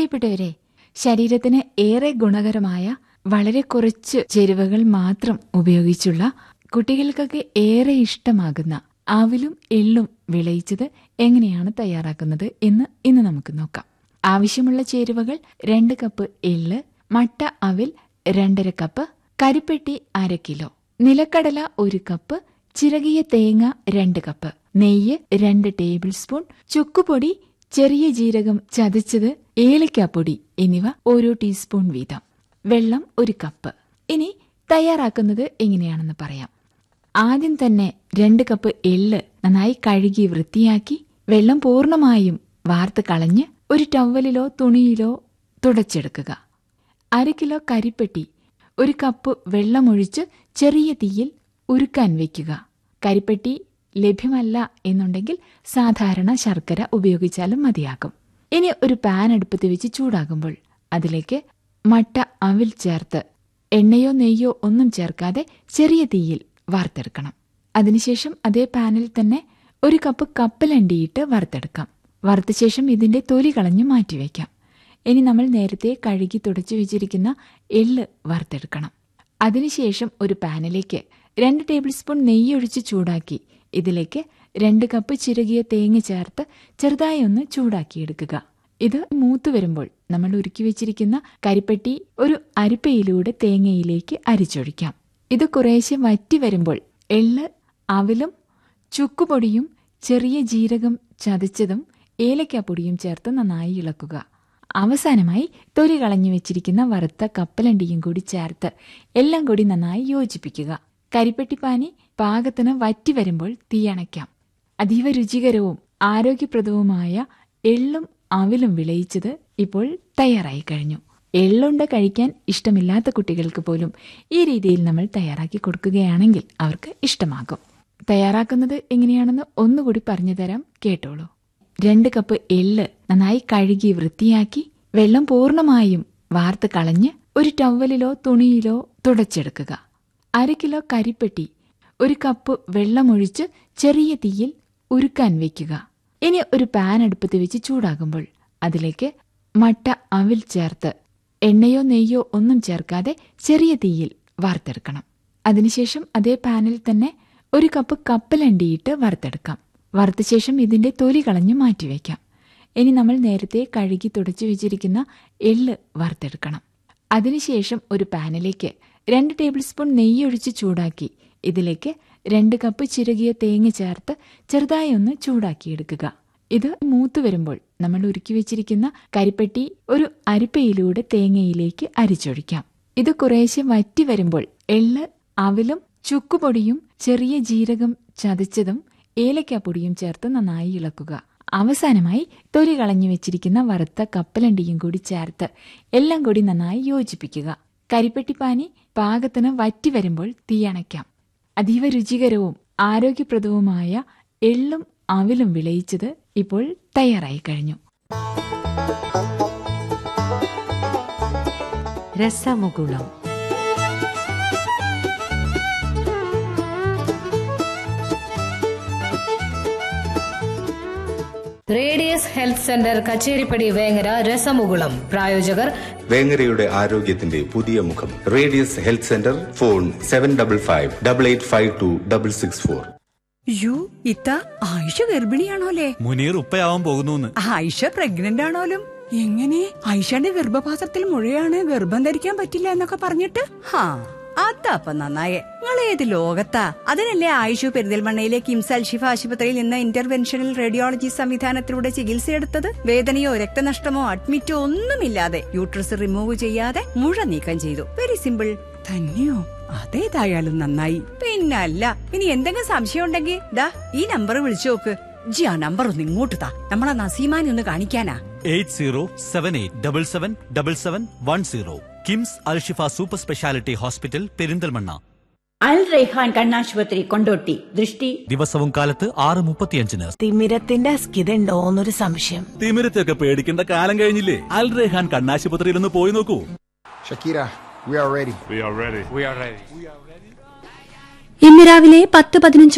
പ്രിയപ്പെട്ടവരെ ശരീരത്തിന് ഏറെ ഗുണകരമായ വളരെ കുറച്ച് ചേരുവകൾ മാത്രം ഉപയോഗിച്ചുള്ള കുട്ടികൾക്കൊക്കെ ഏറെ ഇഷ്ടമാകുന്ന അവിലും എള്ളും വിളയിച്ചത് എങ്ങനെയാണ് തയ്യാറാക്കുന്നത് എന്ന് ഇന്ന് നമുക്ക് നോക്കാം ആവശ്യമുള്ള ചേരുവകൾ രണ്ട് കപ്പ് എള്ള് മട്ട അവിൽ രണ്ടര കപ്പ് കരിപ്പെട്ടി അര കിലോ നിലക്കടല ഒരു കപ്പ് ചിരകിയ തേങ്ങ രണ്ട് കപ്പ് നെയ്യ് രണ്ട് ടേബിൾ സ്പൂൺ ചുക്കുപൊടി ചെറിയ ജീരകം ചതച്ചത് ഏലക്കാപ്പൊടി എന്നിവ ഓരോ ടീസ്പൂൺ വീതം വെള്ളം ഒരു കപ്പ് ഇനി തയ്യാറാക്കുന്നത് എങ്ങനെയാണെന്ന് പറയാം ആദ്യം തന്നെ രണ്ട് കപ്പ് എള്ള് നന്നായി കഴുകി വൃത്തിയാക്കി വെള്ളം പൂർണ്ണമായും വാർത്ത് കളഞ്ഞ് ഒരു ടവലിലോ തുണിയിലോ തുടച്ചെടുക്കുക അര കിലോ കരിപ്പെട്ടി ഒരു കപ്പ് വെള്ളമൊഴിച്ച് ചെറിയ തീയിൽ ഉരുക്കാൻ വയ്ക്കുക കരിപ്പെട്ടി ലഭ്യമല്ല എന്നുണ്ടെങ്കിൽ സാധാരണ ശർക്കര ഉപയോഗിച്ചാലും മതിയാകും ഇനി ഒരു പാൻ അടുപ്പത്ത് വെച്ച് ചൂടാകുമ്പോൾ അതിലേക്ക് മട്ട അവിൽ ചേർത്ത് എണ്ണയോ നെയ്യോ ഒന്നും ചേർക്കാതെ ചെറിയ തീയിൽ വാർത്തെടുക്കണം അതിനുശേഷം അതേ പാനിൽ തന്നെ ഒരു കപ്പ് കപ്പലണ്ടിയിട്ട് വറുത്തെടുക്കാം വറുത്ത ശേഷം ഇതിന്റെ തൊലി കളഞ്ഞ് മാറ്റിവെക്കാം ഇനി നമ്മൾ നേരത്തെ കഴുകി തുടച്ചു വെച്ചിരിക്കുന്ന എള്ള് വറുത്തെടുക്കണം അതിനുശേഷം ഒരു പാനിലേക്ക് രണ്ട് ടേബിൾ സ്പൂൺ നെയ്യൊഴിച്ച് ചൂടാക്കി ഇതിലേക്ക് രണ്ട് കപ്പ് ചിരകിയ തേങ്ങ ചേർത്ത് ചെറുതായി ഒന്ന് ചൂടാക്കിയെടുക്കുക ഇത് മൂത്തു വരുമ്പോൾ നമ്മൾ ഉരുക്കി വെച്ചിരിക്കുന്ന കരിപ്പെട്ടി ഒരു അരിപ്പയിലൂടെ തേങ്ങയിലേക്ക് അരിച്ചൊഴിക്കാം ഇത് കുറേശ്ശെ വറ്റി വരുമ്പോൾ എള്ള് അവിലും ചുക്കുപൊടിയും ചെറിയ ജീരകം ചതച്ചതും ഏലക്കാപ്പൊടിയും ചേർത്ത് നന്നായി ഇളക്കുക അവസാനമായി തൊലി കളഞ്ഞു വെച്ചിരിക്കുന്ന വറുത്ത കപ്പലണ്ടിയും കൂടി ചേർത്ത് എല്ലാം കൂടി നന്നായി യോജിപ്പിക്കുക കരിപ്പെട്ടിപ്പാനി പാകത്തിന് വറ്റി വരുമ്പോൾ തീയണയ്ക്കാം അതീവ രുചികരവും ആരോഗ്യപ്രദവുമായ എള്ളും അവിലും വിളയിച്ചത് ഇപ്പോൾ തയ്യാറായി കഴിഞ്ഞു എള്ളുണ്ട കഴിക്കാൻ ഇഷ്ടമില്ലാത്ത കുട്ടികൾക്ക് പോലും ഈ രീതിയിൽ നമ്മൾ തയ്യാറാക്കി കൊടുക്കുകയാണെങ്കിൽ അവർക്ക് ഇഷ്ടമാകും തയ്യാറാക്കുന്നത് എങ്ങനെയാണെന്ന് ഒന്നുകൂടി പറഞ്ഞു തരാം കേട്ടോളൂ രണ്ട് കപ്പ് എള്ള് നന്നായി കഴുകി വൃത്തിയാക്കി വെള്ളം പൂർണ്ണമായും വാർത്ത് കളഞ്ഞ് ഒരു ടവലിലോ തുണിയിലോ തുടച്ചെടുക്കുക അര കിലോ കരിപ്പെട്ടി ഒരു കപ്പ് വെള്ളമൊഴിച്ച് ചെറിയ തീയിൽ ഉരുക്കാൻ വെക്കുക ഇനി ഒരു പാൻ അടുപ്പത്ത് വെച്ച് ചൂടാകുമ്പോൾ അതിലേക്ക് മട്ട അവിൽ ചേർത്ത് എണ്ണയോ നെയ്യോ ഒന്നും ചേർക്കാതെ ചെറിയ തീയിൽ വാർത്തെടുക്കണം അതിനുശേഷം അതേ പാനിൽ തന്നെ ഒരു കപ്പ് കപ്പലണ്ടിയിട്ട് വറുത്തെടുക്കാം വറുത്ത ശേഷം ഇതിന്റെ തൊലി കളഞ്ഞ് മാറ്റിവെക്കാം ഇനി നമ്മൾ നേരത്തെ കഴുകി തുടച്ചു വെച്ചിരിക്കുന്ന എള്ള് വറുത്തെടുക്കണം അതിനുശേഷം ഒരു പാനിലേക്ക് രണ്ട് ടേബിൾ സ്പൂൺ നെയ്യൊഴിച്ച് ചൂടാക്കി ഇതിലേക്ക് രണ്ട് കപ്പ് ചിരകിയ തേങ്ങ ചേർത്ത് ചെറുതായി ഒന്ന് ചൂടാക്കിയെടുക്കുക ഇത് മൂത്തു വരുമ്പോൾ നമ്മൾ ഉരുക്കി വെച്ചിരിക്കുന്ന കരിപ്പെട്ടി ഒരു അരിപ്പയിലൂടെ തേങ്ങയിലേക്ക് അരിച്ചൊഴിക്കാം ഇത് കുറേശ്ശെ വറ്റി വരുമ്പോൾ എള്ള് അവിലും ചുക്കുപൊടിയും ചെറിയ ജീരകം ചതച്ചതും ഏലക്കാപ്പൊടിയും ചേർത്ത് നന്നായി ഇളക്കുക അവസാനമായി തൊലി കളഞ്ഞു വെച്ചിരിക്കുന്ന വറുത്ത കപ്പലണ്ടിയും കൂടി ചേർത്ത് എല്ലാം കൂടി നന്നായി യോജിപ്പിക്കുക കരിപ്പെട്ടിപ്പാനി പാകത്തിന് വറ്റി വരുമ്പോൾ തീയണയ്ക്കാം അതീവ രുചികരവും ആരോഗ്യപ്രദവുമായ എള്ളും അവിലും വിളയിച്ചത് ഇപ്പോൾ തയ്യാറായി കഴിഞ്ഞു Rasamukulam radius health centre Kacheripadi Vengara Rasamukulam പ്രായോജകർ വേങ്ങരയുടെ ആരോഗ്യത്തിന്റെ പുതിയ മുഖം radius health centre phone seven double five double eight five two double six four യു ഇത്ത ആയിഷ ഗർഭിണിയാണോലേ മുനീർ ഉപ്പയാവാൻ പോകുന്നു ആയിഷ പ്രഗ്നന്റ് ആണോലും എങ്ങനെ ആയിഷയുടെ ഗർഭപാത്രത്തിൽ മുഴയാണ് ഗർഭം ധരിക്കാൻ പറ്റില്ല എന്നൊക്കെ പറഞ്ഞിട്ട് ഹാ അതപ്പ നന്നായേ നിങ്ങൾ ഏത് ലോകത്താ അതിനല്ലേ ആയിഷു പെരിന്തൽമണ്ണയിലെ കിംസ് അൽഷിഫ ആശുപത്രിയിൽ നിന്ന് ഇന്റർവെൻഷണൽ റേഡിയോളജി സംവിധാനത്തിലൂടെ ചികിത്സയെടുത്തത് വേദനയോ രക്തനഷ്ടമോ അഡ്മിറ്റോ ഒന്നുമില്ലാതെ യൂട്രസ് റിമൂവ് ചെയ്യാതെ മുഴ നീക്കം ചെയ്തു വെരി സിമ്പിൾ തന്നെയോ അതേതായാലും നന്നായി പിന്നല്ല ഇനി എന്തെങ്കിലും സംശയം ഉണ്ടെങ്കിൽ ദാ ഈ നമ്പർ വിളിച്ചു നോക്ക് ജി ആ നമ്പർ ഒന്ന് ഇങ്ങോട്ട് താ നമ്മളെ നസീമാനെ ഒന്ന് കാണിക്കാനാ eight zero seven eight double seven double seven one zero KIMS Alshifa super speciality hospital Perinthalmanna Al Raihan കണ്ണാശുപത്രി കൊണ്ടോട്ടി ദൃഷ്ടി ദിവസവും കാലത്ത് ആറ് മുപ്പത്തിയഞ്ചിന് തിമിരത്തിന്റെ അസ്കിത ഉണ്ടോന്നൊരു സംശയം തിമിരത്തൊക്കെ പേടിക്കേണ്ട കാലം കഴിഞ്ഞില്ലേ അൽ റെഹാൻ കണ്ണാശുപത്രിയിൽ ഒന്ന് പോയി നോക്കൂ Shakira, we are ready. We are ready. ഇന്ന് രാവിലെ പത്ത് പതിനഞ്ച്